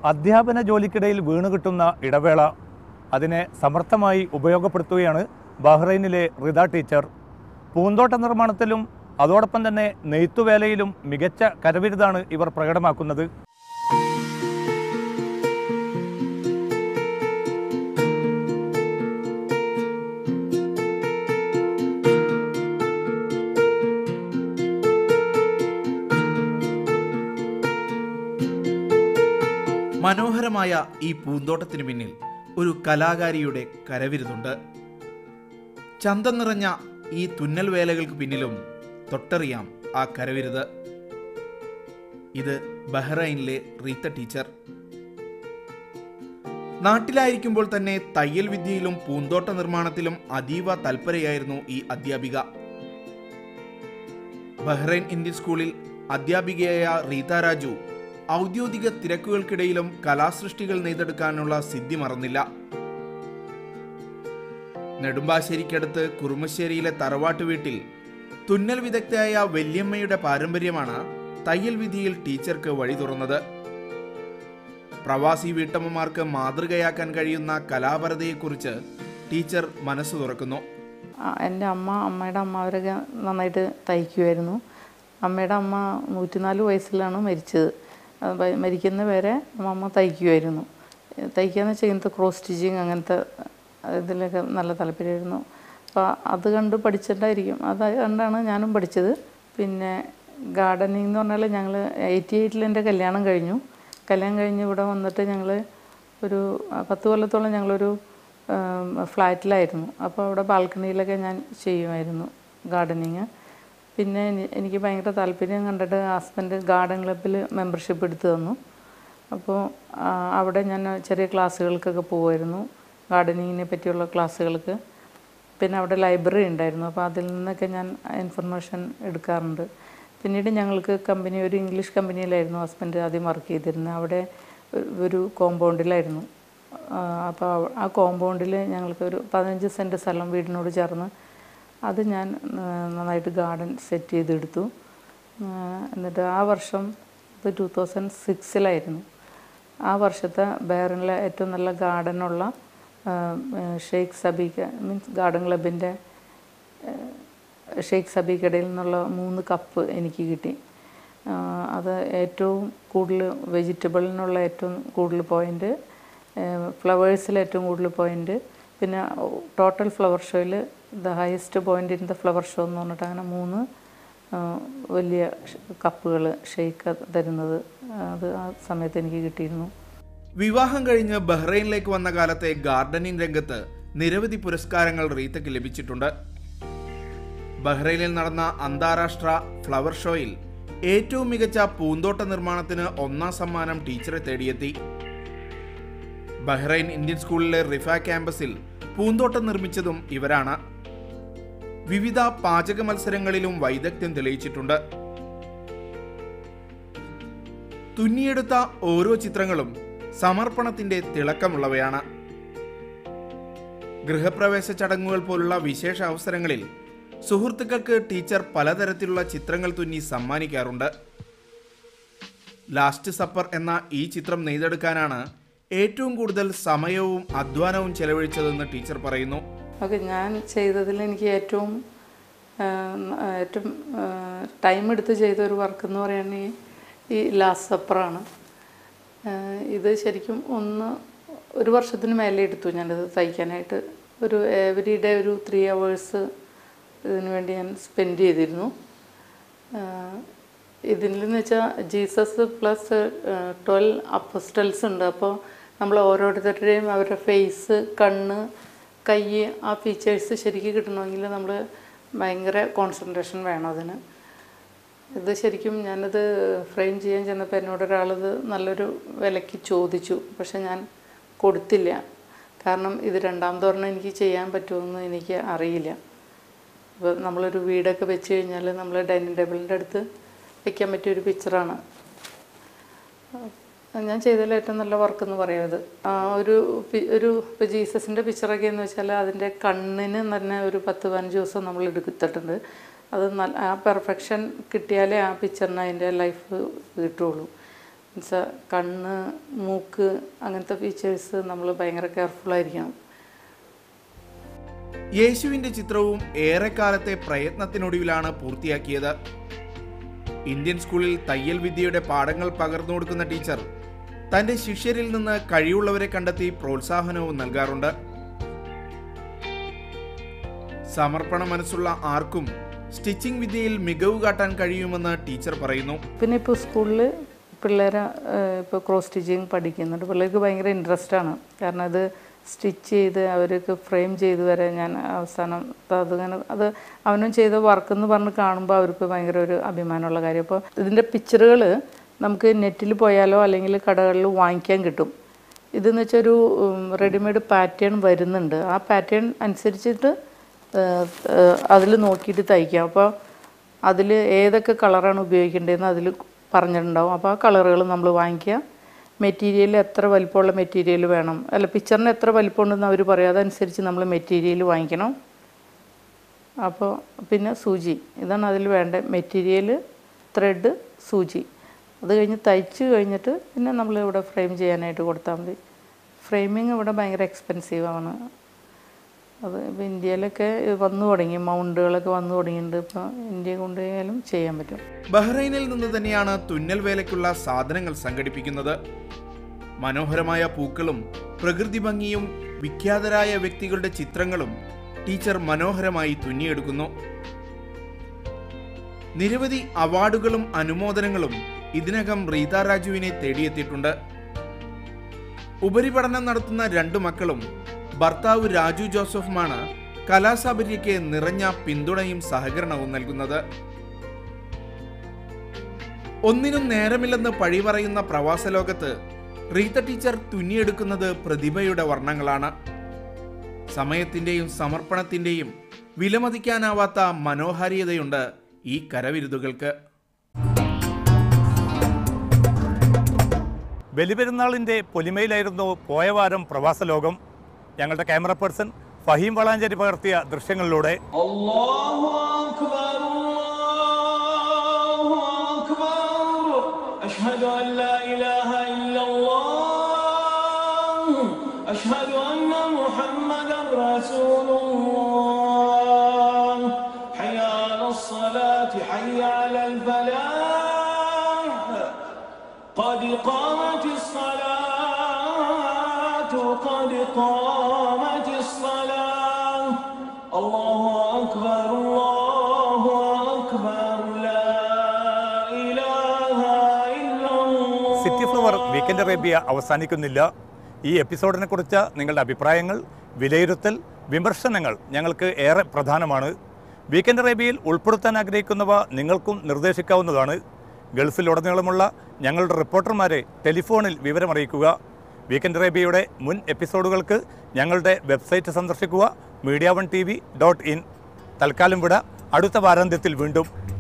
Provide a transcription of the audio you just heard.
അധ്യാപന ജോലിക്കിടയിൽ വീണുകിട്ടുന്ന ഇടവേള അതിനെ സമർത്ഥമായി ഉപയോഗപ്പെടുത്തുകയാണ് ബഹ്റൈനിലെ റിത ടീച്ചർ പൂന്തോട്ട നിർമ്മാണത്തിലും അതോടൊപ്പം തന്നെ നെയ്ത്തുവേലയിലും മികച്ച കരവിരുതാണ് ഇവർ പ്രകടമാക്കുന്നത് മനോഹരമായ ഈ പൂന്തോട്ടത്തിന് പിന്നിൽ ഒരു കലാകാരിയുടെ കരവിരുതുണ്ട് ചന്തം നിറഞ്ഞ ഈ തുന്നൽ വേലകൾക്ക് പിന്നിലും തൊട്ടറിയാം ആ കരവിരുത് ഇത് ബഹ്റൈനിലെ റീത്ത ടീച്ചർ നാട്ടിലായിരിക്കുമ്പോൾ തന്നെ തയ്യൽ വിദ്യയിലും പൂന്തോട്ട നിർമ്മാണത്തിലും അതീവ തൽപരയായിരുന്നു ഈ അധ്യാപിക ബഹ്റൈൻ ഇന്ത്യൻ സ്കൂളിൽ അധ്യാപികയായ റീത രാജു ഔദ്യോഗിക തിരക്കുകൾക്കിടയിലും കലാസൃഷ്ടികൾ നെയ്തെടുക്കാനുള്ള സിദ്ധി മറന്നില്ല നെടുമ്പാശ്ശേരിക്കടുത്ത് കുറുമശ്ശേരിയിലെ തറവാട്ട് വീട്ടിൽ തുന്നൽ വിദഗ്ധയായ വല്യമ്മയുടെ പാരമ്പര്യമാണ് തയ്യൽ വിധിയിൽ ടീച്ചർക്ക് വഴി തുറന്നത് പ്രവാസി വീട്ടമ്മമാർക്ക് മാതൃകയാക്കാൻ കഴിയുന്ന കലാപരതയെക്കുറിച്ച് ടീച്ചർ മനസ്സ് തുറക്കുന്നു ആ, എൻ്റെ അമ്മ അമ്മയുടെ അമ്മ അവരൊക്കെ നന്നായിട്ട് തയ്ക്കുമായിരുന്നു അമ്മയുടെ അമ്മ നൂറ്റിനാല് വയസ്സിലാണ് മരിച്ചത് അത് മ- മരിക്കുന്ന വരെ അമ്മ തയ്ക്കുമായിരുന്നു തയ്ക്കാന്ന് വെച്ചാൽ ഇങ്ങനത്തെ ക്രോസ് സ്റ്റിച്ചിങ് അങ്ങനത്തെ ഇതിലൊക്കെ നല്ല താല്പര്യമായിരുന്നു അപ്പോൾ അത് കണ്ട് പഠിച്ചിട്ടായിരിക്കും അത് കണ്ടാണ് ഞാനും പഠിച്ചത് പിന്നെ ഗാർഡനിങ് എന്ന് പറഞ്ഞാൽ ഞങ്ങൾ എയ്റ്റി എയ്റ്റിൽ എൻ്റെ കല്യാണം കഴിഞ്ഞു കല്യാണം കഴിഞ്ഞ് ഇവിടെ വന്നിട്ട് ഞങ്ങൾ ഒരു ആ, പത്ത് കൊല്ലത്തോളം ഞങ്ങളൊരു ഉം, ഫ്ലാറ്റിലായിരുന്നു അപ്പോൾ അവിടെ ബാൽക്കണിയിലൊക്കെ ഞാൻ ചെയ്യുമായിരുന്നു ഗാർഡനിങ് പിന്നെ എനി- എനിക്ക് ഭയങ്കര താല്പര്യം കണ്ടിട്ട് ഹസ്ബൻഡ് ഗാർഡൻ ക്ലബ്ബിൽ മെമ്പർഷിപ്പ് എടുത്തു തന്നു അപ്പോൾ ആ, അവിടെ ഞാൻ ചെറിയ ക്ലാസ്സുകൾക്കൊക്കെ പോകുമായിരുന്നു ഗാർഡനിങ്ങിനെ പറ്റിയുള്ള ക്ലാസ്സുകൾക്ക് പിന്നെ അവിടെ ലൈബ്രറി ഉണ്ടായിരുന്നു അപ്പോൾ അതിൽ നിന്നൊക്കെ ഞാൻ ഇൻഫർമേഷൻ എടുക്കാറുണ്ട് പിന്നീട് ഞങ്ങൾക്ക് കമ്പനി ഒരു ഇംഗ്ലീഷ് കമ്പനിയിലായിരുന്നു ഹസ്ബൻഡ് ആദ്യം വർക്ക് ചെയ്തിരുന്നത് അവിടെ ഒരു- ഒരു കോമ്പൗണ്ടിലായിരുന്നു അപ്പോൾ ആ കോമ്പൗണ്ടിൽ ഞങ്ങൾക്ക് ഒരു പതിനഞ്ച് സെൻറ്റ് സ്ഥലം വീടിനോട് ചേർന്ന് അത് ഞാൻ ആ, നന്നായിട്ട് ഗാർഡൻ സെറ്റ് ചെയ്തെടുത്തു ആ, എന്നിട്ട് ആ വർഷം ഇത് ടു തൗസൻഡ് സിക്സിലായിരുന്നു ആ വർഷത്തെ ബേറിനിലെ ഏറ്റവും നല്ല ഗാർഡനുള്ള ഷെയ്ഖ് സബീഖ് മീൻസ് ഗാർഡൻ ക്ലബിൻ്റെ ഷെയ്ഖ് സബീഖിടയിൽ നിന്നുള്ള മൂന്ന് കപ്പ് എനിക്ക് കിട്ടി ആ, അത് ഏറ്റവും കൂടുതൽ വെജിറ്റബിളിനുള്ള ഏറ്റവും കൂടുതൽ പോയിൻ്റ് ഫ്ലവേഴ്സിൽ ഏറ്റവും കൂടുതൽ പോയിൻ്റ് പിന്നെ ടോട്ടൽ ഫ്ലവർ ഷോയിൽ the highest point in the flower show എന്ന് പറഞ്ഞിട്ട് അങ്ങനെ മൂന്ന് ആ, വലിയ കപ്പുകൾ ഷെയ്ക്ക് തരുന്നത് അത് ആ സമയത്ത് എനിക്ക് കിട്ടിയിരുന്നു വിവാഹം കഴിഞ്ഞ് ബഹ്റൈനിലേക്ക് വന്ന കാലത്തെ ഗാർഡനിങ് രംഗത്ത് നിരവധി പുരസ്കാരങ്ങൾ റീത്തയ്ക്ക് ലഭിച്ചിട്ടുണ്ട് ബഹ്റൈനിൽ നടന്ന അന്താരാഷ്ട്ര ഫ്ലവർ ഷോയിൽ ഏറ്റവും മികച്ച പൂന്തോട്ട നിർമ്മാണത്തിന് ഒന്നാം സമ്മാനം ടീച്ചറെ തേടിയെത്തി ബഹ്റൈൻ ഇന്ത്യൻ സ്കൂളിലെ റിഫ ക്യാമ്പസിൽ പൂന്തോട്ടം നിർമ്മിച്ചതും ഇവരാണ് വിവിധ പാചക മത്സരങ്ങളിലും വൈദഗ്ധ്യം തെളിയിച്ചിട്ടുണ്ട് തുന്നിയെടുത്ത ഓരോ ചിത്രങ്ങളും സമർപ്പണത്തിന്റെ തിളക്കമുള്ളവയാണ് ഗൃഹപ്രവേശ ചടങ്ങുകൾ പോലുള്ള വിശേഷ അവസരങ്ങളിൽ സുഹൃത്തുക്കൾക്ക് ടീച്ചർ പലതരത്തിലുള്ള ചിത്രങ്ങൾ തുന്നി സമ്മാനിക്കാറുണ്ട് ലാസ്റ്റ് സപ്പർ എന്ന ഈ ചിത്രം നെയ്തെടുക്കാനാണ് ഏറ്റവും കൂടുതൽ സമയവും അധ്വാനവും ചെലവഴിച്ചതെന്ന് ടീച്ചർ പറയുന്നു ഓക്കെ ഞാൻ ചെയ്തതിൽ എനിക്ക് ഏറ്റവും ആ, ആ, ഏറ്റവും ടൈം എടുത്ത് ചെയ്ത ഒരു വർക്ക് എന്ന് പറയുകയാണെങ്കിൽ ഈ ലാസ്റ്റ് സപ്പറാണ് ഇത് ശരിക്കും ഒന്ന് ഒരു വർഷത്തിന് മേലെ എടുത്തു ഞാനിത് തയ്ക്കാനായിട്ട് ഒരു എവരി ഡേ ഒരു ത്രീ അവേഴ്സ് ഇതിനു വേണ്ടി ഞാൻ സ്പെൻഡ് ചെയ്തിരുന്നു ഇതിലെന്ന് വെച്ചാൽ ജീസസ് പ്ലസ് ട്വൽവ് അപ്പസ്റ്റൽസ് ഉണ്ട് അപ്പോൾ നമ്മൾ ഓരോരുത്തരുടെയും അവരുടെ ഫേസ് കണ്ണ് കൈ ആ ഫീച്ചേഴ്സ് ശരിക്കും കിട്ടണമെങ്കിൽ നമ്മൾ ഭയങ്കര കോൺസെൻട്രേഷൻ വേണം അതിന് ഇത് ശരിക്കും ഞാനത് ഫ്രെയിം ചെയ്യാൻ ചെന്നപ്പോൾ എന്നോട് ഒരാളത് നല്ലൊരു വിലയ്ക്ക് ചോദിച്ചു പക്ഷെ ഞാൻ കൊടുത്തില്ല കാരണം ഇത് രണ്ടാമതൊരെണ്ണം എനിക്ക് ചെയ്യാൻ പറ്റുമെന്ന് എനിക്ക് അറിയില്ല ഇപ്പോൾ നമ്മളൊരു വീടൊക്കെ വെച്ച് കഴിഞ്ഞാൽ നമ്മൾ ഡൈനിങ് ടേബിളിൻ്റെ അടുത്ത് വെക്കാൻ പറ്റിയ ഒരു പിക്ചറാണ് ഞാൻ ചെയ്തതിൽ ഏറ്റവും നല്ല വർക്ക് എന്ന് പറയുന്നത് ആ ഒരു പി- ഒരു ഇപ്പോൾ ജീസസിൻ്റെ പിക്ചറൊക്കെ എന്ന് വെച്ചാൽ അതിൻ്റെ കണ്ണിന് തന്നെ ഒരു പത്ത് പതിനഞ്ച് ദിവസം നമ്മൾ എടുത്തിട്ടുണ്ട് അത് നല്ല ആ പെർഫെക്ഷൻ കിട്ടിയാലേ ആ പിക്ചറിന് അതിൻ്റെ ലൈഫ് കിട്ടുള്ളൂ എന്നുവെച്ചാൽ കണ്ണ് മൂക്ക് അങ്ങനത്തെ ഫീച്ചേഴ്സ് നമ്മൾ ഭയങ്കര കെയർഫുള്ളായിരിക്കണം യേശുവിന്റെ ചിത്രവും ഏറെക്കാലത്തെ പ്രയത്നത്തിനൊടുവിലാണ് പൂർത്തിയാക്കിയത് ഇന്ത്യൻ സ്കൂളിൽ തയ്യൽ വിദ്യയുടെ പാഠങ്ങൾ പകർന്നു കൊടുക്കുന്ന ടീച്ചർ തന്റെ ശിഷ്യരിൽ നിന്ന് കഴിവുള്ളവരെ കണ്ടെത്തി പ്രോത്സാഹനവും നൽകാറുണ്ട് സമർപ്പണ മനസ്സുള്ള ആർക്കും സ്റ്റിച്ചിങ് വിദ്യയിൽ മികവ് കാട്ടാൻ കഴിയുമെന്ന് ടീച്ചർ പറയുന്നു പിന്നെ ഇപ്പോൾ സ്കൂളിൽ പിള്ളേരെ ഇപ്പോൾ ക്രോസ് സ്റ്റിച്ചിങ് പഠിക്കുന്നുണ്ട് പിള്ളേർക്ക് ഭയങ്കര ഇൻട്രസ്റ്റ് ആണ് കാരണം അത് സ്റ്റിച്ച് ചെയ്ത് അവർക്ക് ഫ്രെയിം ചെയ്ത് വരെ ഞാൻ അവസാനം അതിങ്ങനെ അത് അവനും ചെയ്ത വർക്ക് എന്ന് പറഞ്ഞ് കാണുമ്പോൾ അവർക്ക് ഭയങ്കര ഒരു അഭിമാനമുള്ള കാര്യം അപ്പോൾ ഇതിൻ്റെ പിക്ചറുകൾ നമുക്ക് നെറ്റിൽ പോയാലോ അല്ലെങ്കിൽ കടകളിൽ വാങ്ങിക്കാൻ കിട്ടും ഇതെന്ന് വെച്ചാൽ ഒരു റെഡിമെയ്ഡ് പാറ്റേൺ വരുന്നുണ്ട് ആ പാറ്റേൺ അനുസരിച്ചിട്ട് അതിൽ നോക്കിയിട്ട് തയ്ക്കാം അപ്പോൾ അതിൽ ഏതൊക്കെ കളറാണ് ഉപയോഗിക്കേണ്ടതെന്ന് അതിൽ പറഞ്ഞിട്ടുണ്ടാവും അപ്പോൾ ആ കളറുകൾ നമ്മൾ വാങ്ങിക്കുക മെറ്റീരിയൽ എത്ര വലിപ്പമുള്ള മെറ്റീരിയൽ വേണം അല്ല പിക്ചറിന് എത്ര വലിപ്പമുണ്ടെന്ന് അവർ പറയും അതനുസരിച്ച് നമ്മൾ മെറ്റീരിയൽ വാങ്ങിക്കണം അപ്പോൾ പിന്നെ സൂചി ഇതാണ് അതിൽ വേണ്ട മെറ്റീരിയൽ ത്രെഡ് സൂചി അത് കഴിഞ്ഞ് തയ്ച്ച് കഴിഞ്ഞിട്ട് പിന്നെ നമ്മൾ ഇവിടെ ഫ്രെയിം ചെയ്യാനായിട്ട് കൊടുത്താൽ മതി ഫ്രെയിമിങ് ഇവിടെ ഭയങ്കര എക്സ്പെൻസീവാണ് അത് ഇപ്പോൾ ഇന്ത്യയിലൊക്കെ വന്നു തുടങ്ങി മൗണ്ടുകളൊക്കെ വന്നു തുടങ്ങിയിട്ടുണ്ട് ഇപ്പോൾ ഇന്ത്യ കൊണ്ടുപോയാലും ചെയ്യാൻ പറ്റും ബഹ്റൈനിൽ നിന്ന് തന്നെയാണ് തുന്നൽ വേലയ്ക്കുള്ള സാധനങ്ങൾ സംഘടിപ്പിക്കുന്നത് മനോഹരമായ പൂക്കളും പ്രകൃതി ഭംഗിയും വിഖ്യാതരായ വ്യക്തികളുടെ ചിത്രങ്ങളും ടീച്ചർ മനോഹരമായി തുന്നിയെടുക്കുന്നു നിരവധി അവാർഡുകളും അനുമോദനങ്ങളും ഇതിനകം റീത രാജുവിനെ തേടിയെത്തിയിട്ടുണ്ട് ഉപരിപഠനം നടത്തുന്ന രണ്ടു മക്കളും ഭർത്താവ് രാജു ജോസഫുമാണ് കലാസാബര്യയ്ക്ക് നിറഞ്ഞ പിന്തുണയും സഹകരണവും നൽകുന്നത് ഒന്നിനും നേരമില്ലെന്ന് പഴി പറയുന്ന പ്രവാസ ലോകത്ത് റീത്ത ടീച്ചർ തുന്നിയെടുക്കുന്നത് പ്രതിഭയുടെ വർണ്ണങ്ങളാണ് സമയത്തിന്റെയും സമർപ്പണത്തിന്റെയും വിലമതിക്കാനാവാത്ത മനോഹാരിതയുണ്ട് ഈ കരവിരുതുകൾക്ക് ബലിപെരുന്നാളിൻ്റെ പൊലിമയിലായിരുന്നു പോയ വാരം പ്രവാസ ലോകം ഞങ്ങളുടെ ക്യാമറ പേഴ്സൺ ഫഹീം വളാഞ്ചേരി പകർത്തിയ ദൃശ്യങ്ങളിലൂടെ الله أكبر الله أكبر أشهد أن لا إله إلا الله أشهد أن محمدا رسول الله حي على الصلاة حي على الفلاح قد قامت الصلاة قد قامت الصلاة الله أكبر الله أكبر لا إله إلا الله സിറ്റി ഫ്ലവർ വീക്കെൻഡ് അറേബ്യ അവസാനിക്കുന്നില്ല ഈ എപ്പിസോഡിനെ കുറിച്ച് നിങ്ങളുടെ അഭിപ്രായങ്ങൾ വിലയിരുത്തൽ വിമർശനങ്ങൾ ഞങ്ങൾക്ക് ഏറെ പ്രധാനമാണ് വീക്കെൻഡ് അറേബ്യയിൽ ഉൾപ്പെടുത്താൻ ആഗ്രഹിക്കുന്നവ നിങ്ങൾക്കും നിർദ്ദേശിക്കാവുന്നതാണ് ഗൾഫിലുടനീളമുള്ള ഞങ്ങളുടെ റിപ്പോർട്ടർമാരെ ടെലിഫോണിൽ വിവരമറിയിക്കുക വീക്കെൻഡ് അറേബ്യയുടെ മുൻ എപ്പിസോഡുകൾക്ക് ഞങ്ങളുടെ വെബ്സൈറ്റ് സന്ദർശിക്കുക media one TV dot in ഇൻ തൽക്കാലം വിട അടുത്ത വാരാന്ത്യത്തിൽ വീണ്ടും